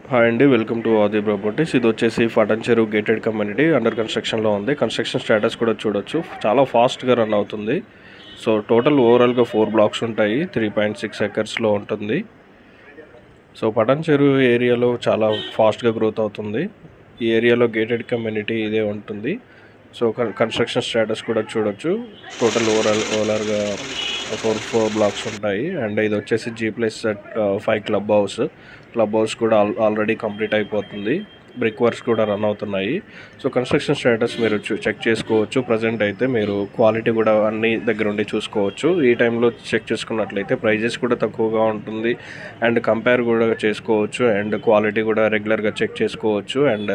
hi అండి welcome to ఆది properties ఇది వచ్చేసి ఫటన్ చెరువు గేటెడ్ కమ్యూనిటీ అండర్ కన్స్ట్రక్షన్లో ఉంది కన్స్ట్రక్షన్ స్టేటస్ కూడా చూడొచ్చు చాలా ఫాస్ట్గా రన్ అవుతుంది సో టోటల్ ఓవరాల్గా ఫోర్ బ్లాక్స్ ఉంటాయి త్రీ పాయింట్ సిక్స్ ఎకర్స్లో ఉంటుంది సో పటన్ చెరువు ఏరియాలో చాలా ఫాస్ట్గా గ్రోత్ అవుతుంది ఈ ఏరియాలో గేటెడ్ కమ్యూనిటీ ఇదే ఉంటుంది సో కన్స్ట్రక్షన్ స్టేటస్ కూడా చూడొచ్చు టోటల్ ఓవరాల్ ఓవరాల్గా ఫోర్ ఫోర్ బ్లాక్స్ ఉంటాయి అండ్ ఇది వచ్చేసి G plus five club house club house కూడా ఆల్ ఆల్రెడీ కంప్లీట్ అయిపోతుంది బ్రిక్ వర్క్స్ కూడా రన్ అవుతున్నాయి సో కన్స్ట్రక్షన్ స్టేటస్ మీరు చెక్ చేసుకోవచ్చు ప్రజెంట్ అయితే మీరు క్వాలిటీ కూడా అన్ని దగ్గర ఉండి చూసుకోవచ్చు ఈ టైంలో చెక్ చేసుకున్నట్లయితే ప్రైజెస్ కూడా తక్కువగా ఉంటుంది అండ్ కంపేర్ కూడా చేసుకోవచ్చు అండ్ క్వాలిటీ కూడా రెగ్యులర్గా చెక్ చేసుకోవచ్చు అండ్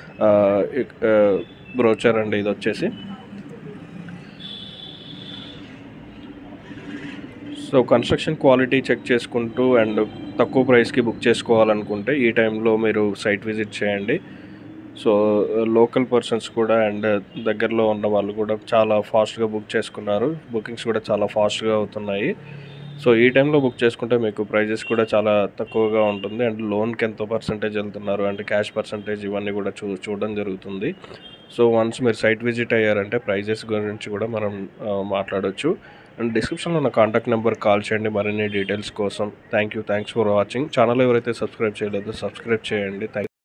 బ్రోచర్ అండి ఇది వచ్చేసి సో కన్స్ట్రక్షన్ క్వాలిటీ చెక్ చేసుకుంటూ అండ్ తక్కువ ప్రైస్కి బుక్ చేసుకోవాలనుకుంటే ఈ టైంలో మీరు సైట్ విజిట్ చేయండి సో లోకల్ పర్సన్స్ కూడా అండ్ దగ్గరలో ఉన్న వాళ్ళు కూడా చాలా ఫాస్ట్గా బుక్ చేసుకున్నారు బుకింగ్స్ కూడా చాలా ఫాస్ట్గా అవుతున్నాయి సో ఈ టైంలో బుక్ చేసుకుంటే మీకు ప్రైజెస్ కూడా చాలా తక్కువగా ఉంటుంది అండ్ లోన్కి ఎంత పర్సంటేజ్ వెళ్తున్నారు అంటే క్యాష్ పర్సంటేజ్ ఇవన్నీ కూడా చూ చూడడం జరుగుతుంది సో వన్స్ మీరు సైట్ విజిట్ అయ్యారంటే ప్రైజెస్ గురించి కూడా మనం మాట్లాడవచ్చు అండ్ డిస్క్రిప్షన్లో నా కాంటాక్ట్ నెంబర్ కాల్ చేయండి మరిన్ని డీటెయిల్స్ కోసం thank you thanks for watching channel ఎవరైతే సబ్స్క్రైబ్ చేయలేదో సబ్స్క్రైబ్ చేయండి థ్యాంక్